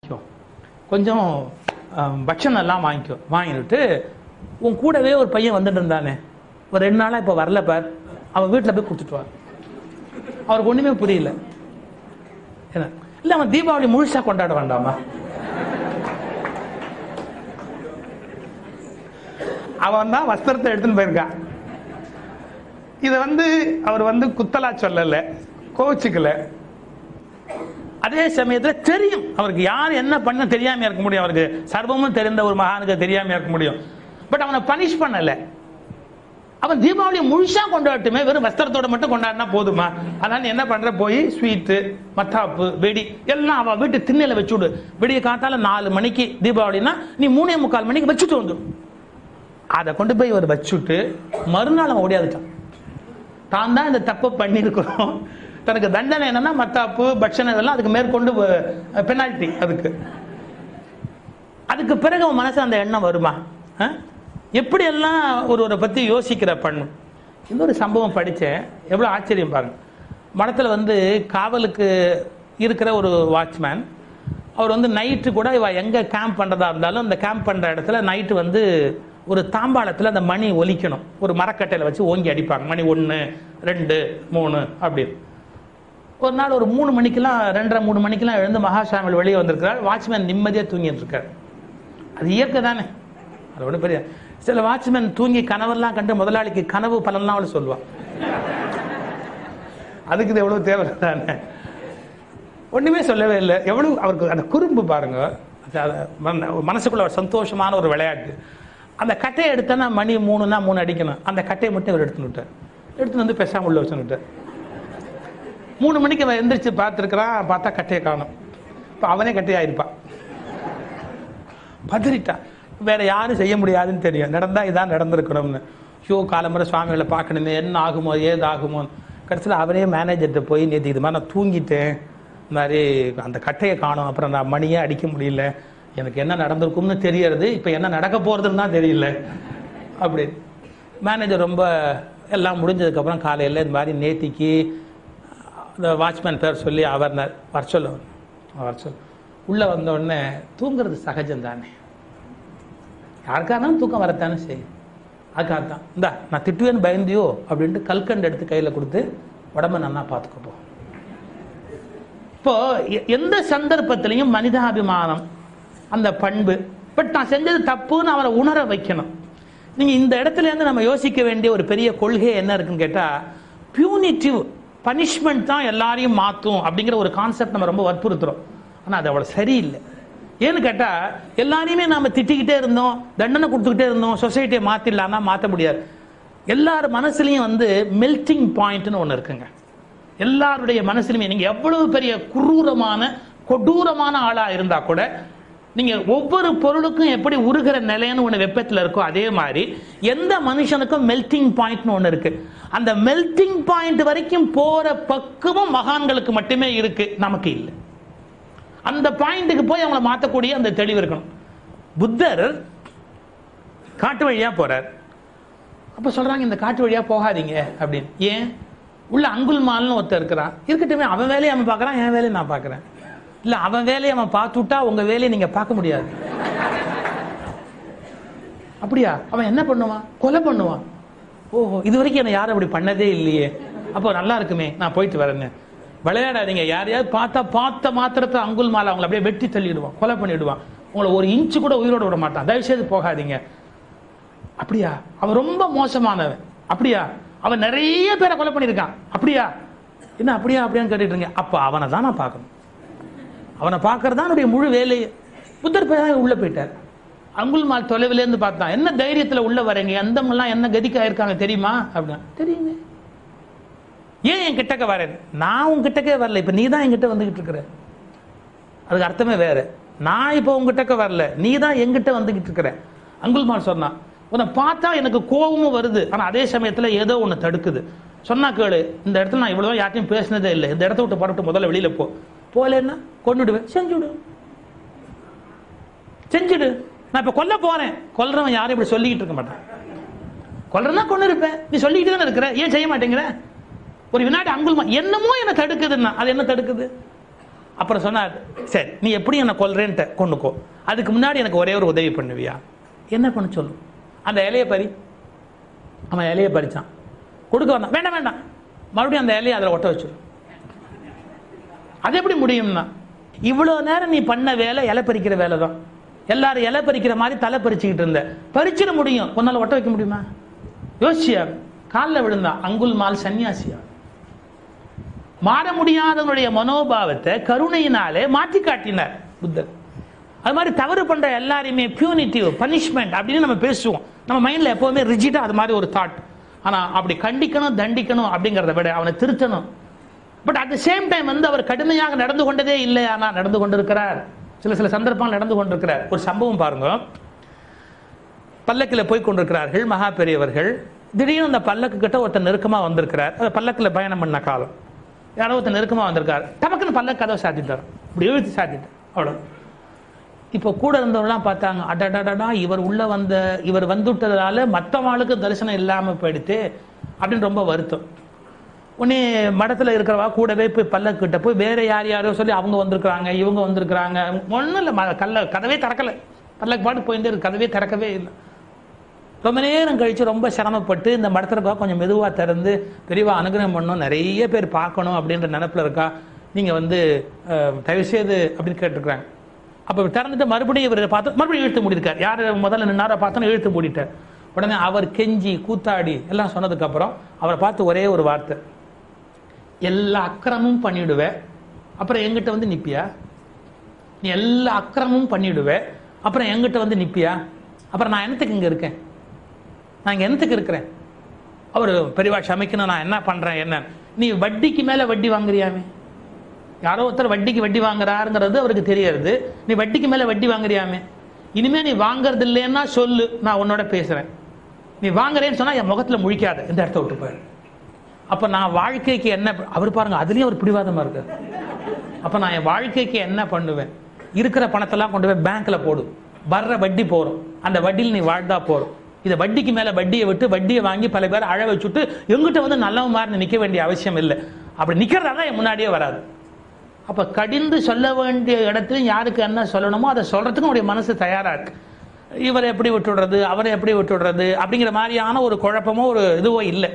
வாங்கிக்கோ கொஞ்சம் அஹ், பட்சணம் எல்லாம் வாங்கிக்கோ வாங்கிட்டு உன் கூடவே ஒரு பையன் வந்துட்டு இருந்தானே ஒரு ரெண்டு நாளா இப்போ வரல பார் அவன் வீட்டில் போய் கொடுத்துட்டு வா அவருக்கு ஒண்ணுமே புரியல என்ன இல்ல அவன் தீபாவளி முழுசா கொண்டாட வேண்டாமா அவன் தான் வஸ்திரத்தை எடுத்துன்னு போயிருக்கான் இதை வந்து அவர் வந்து குத்தலா சொல்லல கோச்சுக்கல அதே சமயத்துல தெரியும் அவருக்கு யார் என்ன பண்ண தெரியாம இருக்க முடியும் அவருக்கு சர்வமும் தெரிந்த ஒரு மகானுக்கு தெரியாம இருக்க முடியும் பட் அவனை பனிஷ் பண்ணல அவன் தீபாவளி முழுசா கொண்டாடட்டுமே வெறும் வஸ்திரத்தோட மட்டும் கொண்டாடினா போதுமா அதனால நீ என்ன பண்ற போய் ஸ்வீட்டு மத்தாப்பு வெடி எல்லாம் அவன் வீட்டு திண்ணையில வச்சு விடு விடிய காத்தால நாலு மணிக்கு தீபாவளினா நீ மூணே முக்கால் மணிக்கு வச்சுட்டு வந்துடும் அதை கொண்டு போய் இவர் வச்சுட்டு மறுநாள் அவன் ஓடியாதுட்டான் தான் தான் இந்த தப்பை பண்ணியிருக்கிறோம் தனக்கு தண்டனை என்னன்னா மத்தாப்பு பட்சணம் இதெல்லாம் அதுக்கு மேற்கொண்டு பெனால்டி அதுக்கு அதுக்கு பிறகு அவன் மனசு அந்த எண்ணம் வருமா அஹ்? எப்படியெல்லாம் ஒருவரை பத்தி யோசிக்கிற பண்ணும் இன்னொரு சம்பவம் படிச்சேன் எவ்வளவு ஆச்சரியம் பாருங்க மடத்துல வந்து காவலுக்கு இருக்கிற ஒரு வாட்ச்மேன் அவர் வந்து நைட்டு கூட இவ எங்க கேம்ப் பண்றதா இருந்தாலும் அந்த கேம்ப் பண்ற இடத்துல நைட்டு வந்து ஒரு தாம்பாளத்துல அந்த மணி ஒலிக்கணும் ஒரு மரக்கட்டையில வச்சு ஓங்கி அடிப்பாங்க மணி ஒன்று ரெண்டு மூணு அப்படின்னு ஒரு நாள் ஒரு மூணு மணிக்கெல்லாம் ரெண்டரை மூணு மணிக்கெல்லாம் எழுந்து மகாசாமியில் வெளியே வந்திருக்கிறார் வாட்ச்மேன் நிம்மதியாக தூங்கிட்டு இருக்கார் அது இயற்கை தானே அது ஒன்றும் பெரிய சில வாட்ச்மேன் தூங்கி கனவெல்லாம் கண்டு முதலாளிக்கு கனவு பலன்லாம் அவளை சொல்லுவான் அதுக்கு இது எவ்வளவு தேவை தானே ஒண்ணுமே சொல்லவே இல்லை எவ்வளவு அவருக்கு அந்த குறும்பு பாருங்க அது- அது மன- மனசுக்குள்ள ஒரு சந்தோஷமான ஒரு விளையாட்டு அந்த கட்டையை எடுத்தனா மணி மூணுனா மூணு அடிக்கணும் அந்த கட்டையை மட்டும் அவர் எடுத்துன்னு விட்டார் எடுத்துன்னு வந்து பேசாம உள்ள வச்சுன்னு மூணு மணிக்கு அவன் எந்திரிச்சு பார்த்துருக்கிறான் பார்த்தா கட்டையை காணும் இப்போ அவனே கட்டையாயிருப்பான் பதறிட்டான் வேற யாரும் செய்ய முடியாதுன்னு தெரியும் நடந்தா இதான் நடந்திருக்கணும்னு ஐயோ காலம்பரை சுவாமிகளை பார்க்கணுமே என்ன ஆகுமோ ஏது ஆகுமோ கடைசியில் அவரே மேனேஜர்கிட்ட போய் நேற்று இது மாதிரி நான் தூங்கிட்டேன் இந்த மாதிரி அந்த கட்டையை காணும் அப்புறம் நான் மணியே அடிக்க முடியல எனக்கு என்ன நடந்திருக்கும்னு தெரியறது இப்போ என்ன நடக்க போறதுன்னு தான் தெரியல அப்படி மேனேஜர் ரொம்ப எல்லாம் முடிஞ்சதுக்கப்புறம் காலையில் இந்த மாதிரி நேத்திக்கு அந்த வாட்ச்மேன் பேர் சொல்லி அவர் வர சொல்ல வர சொல் உள்ளே வந்த உடனே தூங்குறது சகஜம் தானே யாருக்கானாலும் தூக்கம் வரத்தானே செய்யும் அதுக்காக தான் இந்தா நான் திட்டுவேன்னு பயந்தியோ அப்படின்ட்டு கல்கண்டு எடுத்து கையில் கொடுத்து உடம்ப நல்லா பார்த்துக்கப்போ இப்போ எ- எந்த சந்தர்ப்பத்திலையும் மனிதாபிமானம் அந்த பண்பு பட் நான் செஞ்சது தப்புன்னு அவரை உணர வைக்கணும் நீங்க இந்த இடத்துல இருந்து நம்ம யோசிக்க வேண்டிய ஒரு பெரிய கொள்கை என்ன இருக்குன்னு கேட்டா பியூனிட்டிவ் பனிஷ்மெண்ட் தான் எல்லாரையும் மாத்தும் அப்படிங்கிற ஒரு கான்செப்ட் நம்ம ரொம்ப வற்புறுத்துறோம் ஆனா அது அவ்வளவு சரியில்லை ஏன்னு கேட்டா எல்லாரையுமே நாம திட்டிக்கிட்டே இருந்தோம் தண்டனை கொடுத்துக்கிட்டே இருந்தோம் சொசைட்டியை மாத்திடலாம்னா மாத்த முடியாது எல்லார் மனசுலயும் வந்து மெல்டிங் பாயிண்ட்னு ஒண்ணு இருக்குங்க எல்லாருடைய மனசுலுமே நீங்க எவ்வளவு பெரிய குரூரமான கொடூரமான ஆளா இருந்தா கூட நீங்க ஒவ்வொரு பொருளுக்கும் எப்படி உருகிற நிலைன்னு ஒண்ணு வெப்பத்துல இருக்கோ அதே மாதிரி எந்த மனுஷனுக்கும் மெல்டிங் பாயிண்ட்னு ஒண்ணு இருக்கு அந்த மெல்டிங் பாயிண்ட் வரைக்கும் போற பக்குவம் மகான்களுக்கு மட்டுமே இருக்கு நமக்கு இல்லை அந்த பாயிண்ட்டுக்கு போய் அவங்கள மாத்தக்கூடிய அந்த தெளிவு இருக்கணும் புத்தர் காட்டு வழியா போறார் அப்ப சொல்றாங்க இந்த காட்டு வழியா போகாதீங்க அப்படின்னு ஏன் உள்ள அங்குல்மால்னு ஒருத்தர் இருக்கிறான் இருக்கட்டுமே அவன் வேலையை அவன் பார்க்கறான் என் வேலையை நான் பார்க்கறேன் இல்ல அவன் வேலையை அவன் பார்த்துட்டா உங்க வேலையை நீங்க பார்க்க முடியாது அப்படியா அவன் என்ன பண்ணுவான் கொலை பண்ணுவான் ஓஹோ இது வரைக்கும் என்ன யாரும் அப்படி பண்ணதே இல்லையே அப்போ நல்லா இருக்குமே நான் போயிட்டு வரேன்னு விளையாடாதீங்க யாரையாவது பார்த்தா பார்த்த மாத்திரத்தை அங்குல் மாலை அவங்களை அப்படியே வெட்டி தள்ளிடுவான் கொலை பண்ணிடுவான் உங்களை ஒரு இன்ச்சு கூட உயிரோட விட மாட்டான் தயவு செய்து போகாதீங்க அப்படியா அவன் ரொம்ப மோசமானவன் அப்படியா அவன் நிறைய பேரை கொலை பண்ணியிருக்கான் அப்படியா என்ன அப்படியா அப்படியான்னு கேட்டுட்டு இருக்கீங்க அப்ப அவனை தான் நான் பார்க்கணும் அவனை பார்க்கறது தான் என்னுடைய முழு வேலையை புத்தர் போய் உள்ள போயிட்டார் அங்குல்மால் தொலைவில இருந்து பார்த்தான் என்ன தைரியத்துல உள்ள வரீங்க எந்தமெல்லாம் என்ன கதிக்கு ஆயிருக்காங்க தெரியுமா அப்படின்னா தெரியுங்க ஏன் என் கிட்டக்க வரேன் நான் உன் கிட்டக்கே வரல இப்ப நீ தான் என்கிட்ட வந்துகிட்டு இருக்கிற அதுக்கு அர்த்தமே வேற நான் இப்போ உங்ககிட்டக்க வரல நீ தான் என்கிட்ட வந்துகிட்டு இருக்கிற அங்குல்மால் சொன்னான் உன்னை பார்த்தா எனக்கு கோபமும் வருது ஆனா அதே சமயத்துல ஏதோ ஒண்ணு தடுக்குது சொன்னா கேளு இந்த இடத்துல நான் இவ்வளவு யார்ட்டையும் பேசினதே இல்லை இந்த இடத்த விட்டு புறப்பட்டு முதல்ல வெளியில போ போலேன்னா கொண்டுடுவேன் செஞ்சுடு செஞ்சுடு நான் இப்ப கொல்ல போறேன் கொல்றவன் யாரும் இப்படி சொல்லிக்கிட்டு இருக்க மாட்டான் கொல்றனா கொண்டு இருப்பேன் நீ சொல்லிக்கிட்டு தானே இருக்கிற ஏன் செய்ய மாட்டேங்கிற ஒரு வினாடி அங்குல்மா என்னமோ என்ன தடுக்குதுன்னா அது என்ன தடுக்குது அப்புறம் சொன்னார் சரி நீ எப்படி என்னை கொல்றேன்ட்டு கொண்டுக்கோ அதுக்கு முன்னாடி எனக்கு ஒரே ஒரு உதவி பண்ணுவியா என்ன பண்ண சொல்லு அந்த இலையை பறி அவன் இலையை பறிச்சான் கொடுக்க வந்தான் வேண்டாம் வேண்டாம் மறுபடியும் அந்த இலையை அதில் ஒட்ட வச்சிரு அது எப்படி முடியும்னா இவ்வளவு நேரம் நீ பண்ண வேலை இலை பறிக்கிற வேலை தான் எல்லாரும் இலை பறிக்கிற மாதிரி தலை பறிச்சுக்கிட்டு இருந்த பறிச்சிட முடியும் உன்னால ஒட்ட வைக்க முடியுமா யோசிச்சியா காலில் விழுந்தான் அங்குல் மால் சன்னியாசியா மாற முடியாதவனுடைய மனோபாவத்தை கருணையினாலே மாற்றி காட்டினார் புத்தர் அது மாதிரி தவறு பண்ற எல்லாரையுமே பியூனிட்டிவ் பனிஷ்மெண்ட் அப்படின்னு நம்ம பேசுவோம் நம்ம மைண்ட்ல எப்பவுமே ரிஜிட்டா அது மாதிரி ஒரு தாட் ஆனா அப்படி கண்டிக்கணும் தண்டிக்கணும் அப்படிங்கிறத விட அவனை திருத்தணும் but at the same time வந்து அவர் கடுமையாக நடந்து கொண்டதே இல்லை ஆனா நடந்து கொண்டிருக்கிறார் சில சில சந்தர்ப்பங்கள் நடந்து கொண்டிருக்கிறார் ஒரு சம்பவம் பாருங்க பல்லக்கில் போய் கொண்டிருக்கிறார்கள் மகா பெரியவர்கள் திடீர்னு அந்த பல்லக்கு கிட்ட ஒருத்தர் நெருக்கமா வந்திருக்கிறார் அந்த பல்லக்கில் பயணம் பண்ண காலம் யாரோ ஒருத்தர் நெருக்கமா வந்திருக்கார் டபக்குன்னு பல்லக்கு கதவை சாத்திட்டார் இப்படி இழுத்து சாத்திட்டார் அவ்வளோ இப்போ கூட இருந்தவங்களாம் பார்த்தாங்க அடடடடா இவர் உள்ள வந்த இவர் வந்துட்டதால மற்றவாளுக்கு தரிசனம் இல்லாம போயிடுத்து அப்படின்னு ரொம்ப வருத்தம் உடனே மடத்துல இருக்கிறவா கூடவே போய் பல்லக்கிட்ட போய் வேற யார் யாரோ சொல்லி அவங்க வந்திருக்கிறாங்க இவங்க வந்திருக்கிறாங்க ஒன்றும் இல்லை கல்ல கதவே திறக்கல பல்லக்கு பாட்டு போயிட்டே இருக்கு கதவே திறக்கவே இல்லை ரொம்ப நேரம் கழிச்சு ரொம்ப சிரமப்பட்டு இந்த மடத்துல போய் கொஞ்சம் மெதுவா திறந்து பெரியவா அனுகிரகம் பண்ணணும் நிறைய பேர் பார்க்கணும் அப்படின்ற நினப்புல இருக்கா நீங்க வந்து அஹ், தயவு செய்து அப்படின்னு கேட்டிருக்கிறாங்க அப்ப திறந்துட்டு மறுபடியும் இவரை பார்த்து மறுபடியும் இழுத்து மூடிருக்கார் யார் முதல்ல நின்னாரோ பார்த்தோன்னு இழுத்து மூடிட்டார் உடனே அவர் கெஞ்சி கூத்தாடி எல்லாம் சொன்னதுக்கு அப்புறம் அவரை பார்த்து ஒரே ஒரு வார்த்தை எல்லா அக்கிரமும் பண்ணிடுவே அப்புறம் எங்கிட்ட வந்து நிப்பியா நீ எல்லா அக்கிரமும் பண்ணிடுவே அப்புறம் எங்கிட்ட வந்து நிப்பியா அப்புறம் நான் என்னத்துக்கு இங்க இருக்கேன் நான் இங்க என்னத்துக்கு இருக்கிறேன் அவர் பெரியவா க்ஷமிக்கணும் நான் என்ன பண்றேன் என்ன நீ வட்டிக்கு மேல வட்டி வாங்குறியாமே யாரோ ஒருத்தர் வட்டிக்கு வட்டி வாங்குறாருங்கிறது அவருக்கு தெரியாது நீ வட்டிக்கு மேல வட்டி வாங்குறியாமே இனிமே நீ வாங்குறது இல்லைன்னா சொல்லு நான் உன்னோட பேசுறேன் நீ வாங்குறேன்னு சொன்னா என் முகத்துல முழிக்காத இந்த இடத்த விட்டு போயிரு அப்ப நான் வாழ்க்கைக்கு என்ன ப- அவர் பாருங்க அதுலயும் ஒரு பிடிவாதமா இருக்கு அப்ப நான் என் வாழ்க்கைக்கு என்ன பண்ணுவேன் இருக்கிற பணத்தெல்லாம் கொண்டு போய் பேங்க்ல போடு வர்ற வட்டி போறோம் அந்த வட்டியில் நீ வாழ்ந்தா போறோம் இதை வட்டிக்கு மேல வட்டியை விட்டு வட்டியை வாங்கி பல பேர் அழ வச்சுட்டு எங்கிட்ட வந்து நல்லவன் மாதிரி நிக்க வேண்டிய அவசியம் இல்லை அப்படி நிக்கிறதா என் முன்னாடியே வராது அப்ப கடிந்து சொல்ல வேண்டிய இடத்துல யாருக்கு என்ன சொல்லணுமோ அதை சொல்றதுக்கும் உடைய மனசு தயாரா இருக்கு இவரை எப்படி விட்டுடுறது அவரை எப்படி விட்டுடுறது அப்படிங்கிற மாதிரியான ஒரு குழப்பமோ ஒரு இதுவோ இல்லை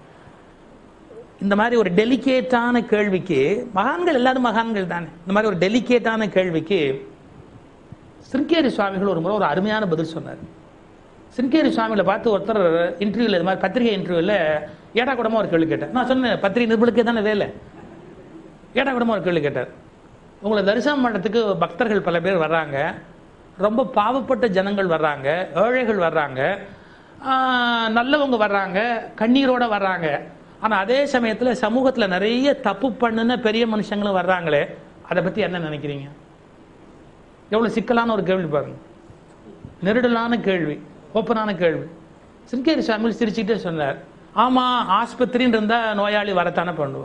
இந்த மாதிரி ஒரு டெலிகேட்டான கேள்விக்கு மகான்கள் எல்லாரும் மகான்கள் தானே இந்த மாதிரி ஒரு டெலிகேட்டான கேள்விக்கு சிருங்கேரி சுவாமிகள் ஒரு முறை ஒரு அருமையான பதில் சொன்னார் சிருங்கேரி சுவாமிகளை பார்த்து ஒருத்தர் இன்டர்வியூல இது மாதிரி பத்திரிகை இன்டர்வியூல ஏடா கூடமா ஒரு கேள்வி கேட்டார் நான் சொன்னேன் பத்திரிகை நிருபலுக்கே தானே வேலை ஏடா கூடமா ஒரு கேள்வி கேட்டார் உங்களை தரிசனம் பண்ணுறதுக்கு பக்தர்கள் பல பேர் வர்றாங்க ரொம்ப பாவப்பட்ட ஜனங்கள் வர்றாங்க ஏழைகள் வர்றாங்க ஆஹ், நல்லவங்க வர்றாங்க கண்ணீரோட வர்றாங்க ஆனா அதே சமயத்துல சமூகத்துல நிறைய தப்பு பண்ணுன பெரிய மனுஷங்களும் வர்றாங்களே அதை பத்தி என்ன நினைக்கிறீங்க எவ்வளவு சிக்கலான ஒரு கேள்வி பாருங்க நெருடலான கேள்வி ஓப்பனான கேள்வி சிங்கேரி சாமிகள் சிரிச்சுக்கிட்டே சொன்னார் ஆமா ஆஸ்பத்திரின்னு இருந்தா நோயாளி வரத்தானே பண்ணுவா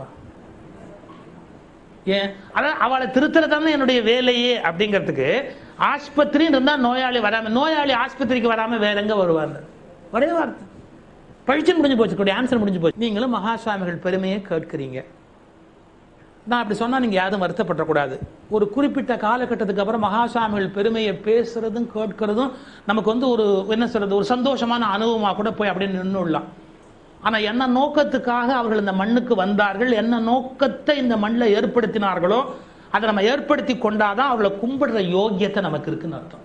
ஏன் அதான் அவளை திருத்துறதானே என்னுடைய வேலையே அப்படிங்கிறதுக்கு ஆஸ்பத்திரின்னு இருந்தா நோயாளி வராம நோயாளி ஆஸ்பத்திரிக்கு வராம வேற எங்க வருவாங்க ஒரே வார்த்தை பழிச்சுன்னு முடிஞ்சு போச்சு கூடிய ஆன்சர் முடிஞ்சு போச்சு நீங்களும் மகா சுவாமிகள் பெருமையை கேட்கிறீங்க நான் அப்படி சொன்னா நீங்க யாரும் வருத்தப்படக்கூடாது ஒரு குறிப்பிட்ட காலகட்டத்துக்கு அப்புறம் மகாசாமிகள் பெருமையை பேசுறதும் கேட்கிறதும் நமக்கு வந்து ஒரு என்ன சொல்றது ஒரு சந்தோஷமான அனுபவமா கூட போய் அப்படியே நின்றுடலாம் ஆனா என்ன நோக்கத்துக்காக அவர்கள் இந்த மண்ணுக்கு வந்தார்கள் என்ன நோக்கத்தை இந்த மண்ணில் ஏற்படுத்தினார்களோ அதை நம்ம ஏற்படுத்தி கொண்டாதான் அவளை கும்பிடுற யோகியத்தை நமக்கு இருக்குன்னு அர்த்தம்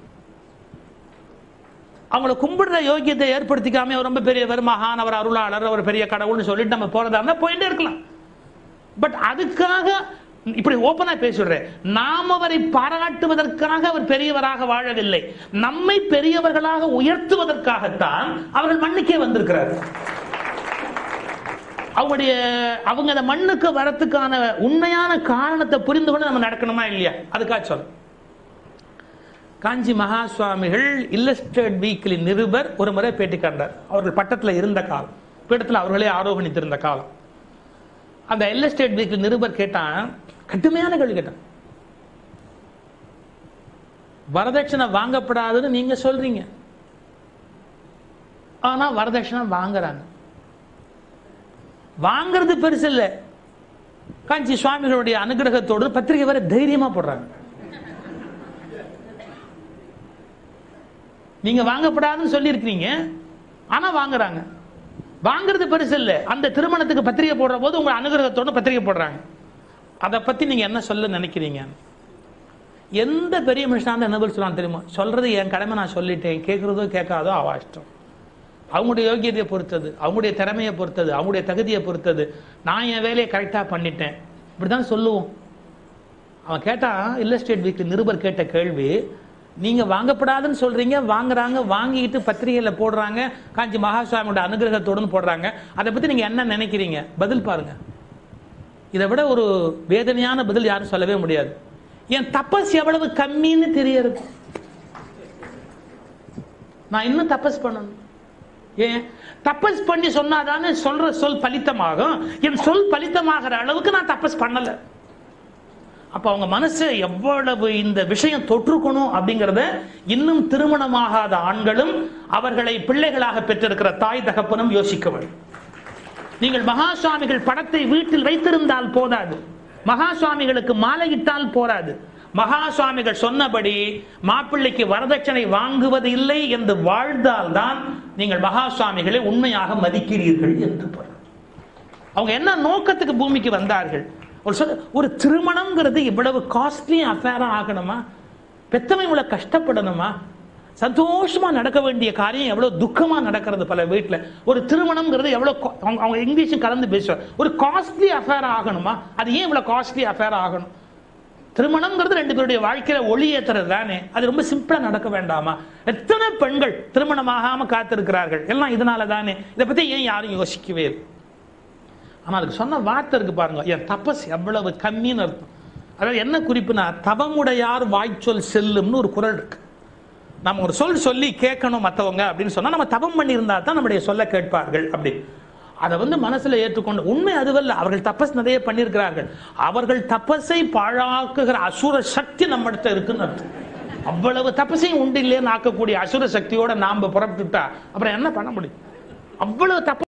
அவங்கள கும்பிடுற யோகியத்தை ஏற்படுத்திக்காம அவர் ரொம்ப பெரியவர் மகான் அவர் அருளாளர் அவர் பெரிய கடவுள்னு சொல்லிட்டு நம்ம போறதா இருந்தா போயிட்டே இருக்கலாம் பட் அதுக்காக இப்படி ஓப்பனா பேசிடுறேன் நாம் அவரை பாராட்டுவதற்காக அவர் பெரியவராக வாழவில்லை நம்மை பெரியவர்களாக உயர்த்துவதற்காகத்தான் அவர்கள் மண்ணுக்கே வந்திருக்கிறார்கள் அவங்களுடைய அவங்க அந்த மண்ணுக்கு வரத்துக்கான உண்மையான காரணத்தை புரிந்து கொண்டு நம்ம நடக்கணுமா இல்லையா அதுக்காக சொல்ல காஞ்சி மகா சுவாமிகள் இல்லஸ்டேட் வீக்லி நிருபர் ஒரு முறை பேட்டி கண்டார் அவர்கள் பட்டத்தில் இருந்த காலம் பீடத்தில் அவர்களே ஆரோகணித்திருந்த காலம் அந்த இல்லஸ்டேட் வீக்லி நிருபர் கேட்டான் கடுமையான கேள்வி கேட்டான் வரதட்சணை வாங்கப்படாதுன்னு நீங்க சொல்றீங்க ஆனா வரதட்சணை வாங்குறாங்க வாங்குறது பெருசு இல்ல காஞ்சி சுவாமிகளுடைய அனுகிரகத்தோடு பத்திரிகை வர தைரியமா போடுறாங்க நீங்க வாங்கப்படாதுன்னு சொல்லியிருக்கிறீங்க ஆனா வாங்குறாங்க வாங்குறது பெருசு இல்ல அந்த திருமணத்துக்கு பத்திரிகை போடுற போது உங்க அனுகிரகத்தோட பத்திரிகை போடுறாங்க அதை பத்தி நீங்க என்ன சொல்ல நினைக்கிறீங்க எந்த பெரிய மனுஷனா என்ன பதில் சொல்லலாம் தெரியுமா சொல்றது என் கடமை நான் சொல்லிட்டேன் கேட்கறதோ கேட்காதோ அவ இஷ்டம் அவங்களுடைய யோகியதையை பொறுத்தது அவங்களுடைய திறமையை பொறுத்தது அவங்களுடைய தகுதியை பொறுத்தது நான் என் வேலையை கரெக்டாக பண்ணிட்டேன் இப்படிதான் சொல்லுவோம் அவன் கேட்டான் இல்லஸ்டேட் வீக்லி நிருபர் கேட்ட கேள்வி நீங்க வாங்கப்படாதுன்னு சொல்றீங்க வாங்குறாங்க வாங்கிட்டு பத்திரிகையில போடுறாங்க காஞ்சி மகாசுவாமியோட அனுகிரகத்தோடுன்னு போடுறாங்க அதை பத்தி நீங்க என்ன நினைக்கிறீங்க பதில் பாருங்க இதை விட ஒரு வேதனையான பதில் யாரும் சொல்லவே முடியாது என் தபஸ் எவ்வளவு கம்மின்னு தெரியறது நான் இன்னும் தபஸ் பண்ணணும் ஏன் தபஸ் பண்ணி சொன்னாதானே சொல்ற சொல் பலித்தமாகும் என் சொல் பலித்தமாகிற அளவுக்கு நான் தபஸ் பண்ணல அப்ப அவங்க மனசு எவ்வளவு இந்த விஷயம் தொற்றுக்கணும் அப்படிங்கறத இன்னும் திருமணமாகாத ஆண்களும் அவர்களை பிள்ளைகளாக பெற்றிருக்கிற தாய் தகப்பனும் யோசிக்க வேண்டும் நீங்கள் மகா சுவாமிகள் படத்தை வீட்டில் வைத்திருந்தால் போதாது மகா சுவாமிகளுக்கு மாலையிட்டால் போராது மகா சுவாமிகள் சொன்னபடி மாப்பிள்ளைக்கு வரதட்சணை வாங்குவது இல்லை என்று வாழ்ந்தால்தான் நீங்கள் மகா சுவாமிகளை உண்மையாக மதிக்கிறீர்கள் என்று பொருள் அவங்க என்ன நோக்கத்துக்கு பூமிக்கு வந்தார்கள் ஒரு சொல்ல ஒரு திருமணம்ங்கிறது இவ்வளவு காஸ்ட்லி அஃபேரா ஆகணுமா பெத்தவங்க இவ்வளவு கஷ்டப்படணுமா சந்தோஷமா நடக்க வேண்டிய காரியம் எவ்வளவு துக்கமா நடக்கிறது பல வீட்டுல ஒரு திருமணம்ங்கிறது எவ்வளவு co- அவங்க அவங்க இங்கிலீஷும் கலந்து பேசுவாங்க ஒரு காஸ்ட்லி அஃபேர் ஆகணுமா அது ஏன் இவ்வளவு காஸ்ட்லி அஃபேர் ஆகணும் திருமணம்ங்கிறது ரெண்டு பேருடைய வாழ்க்கையில ஒளி ஏத்துறது தானே அது ரொம்ப சிம்பிளா நடக்க வேண்டாமா எத்தனை பெண்கள் திருமணமாகாம காத்திருக்கிறார்கள் எல்லாம் இதனால தானே இதை பத்தி ஏன் யாரும் யோசிக்கவே இல்லை ஆனா அதுக்கு சொன்ன வார்த்தை இருக்கு பாருங்க என் தபஸ் எவ்வளவு கம்மின்னு அர்த்தம் அதாவது என்ன குறிப்புனா தவமுடையார் வாய்ச்சொல் செல்லும்னு ஒரு குரல் இருக்கு நம்ம ஒரு சொல் சொல்லி கேட்கணும் மத்தவங்க அப்படின்னு சொன்னா நம்ம தவம் பண்ணி இருந்தா தான் நம்முடைய சொல்ல கேட்பார்கள் அப்படி அதை வந்து மனசுல ஏற்றுக்கொண்டு உண்மை அதுவல்ல அவர்கள் தபஸ் நிறைய பண்ணியிருக்கிறார்கள் அவர்கள் தபஸை பாழாக்குகிற அசுர சக்தி நம்மிடத்த இருக்குன்னு அர்த்தம் அவ்வளவு தபஸையும் உண்டு இல்லைன்னு ஆக்கக்கூடிய அசுர சக்தியோட நாம புறப்பட்டுட்டா அப்புறம் என்ன பண்ண முடியும் அவ்வளவு தப்பு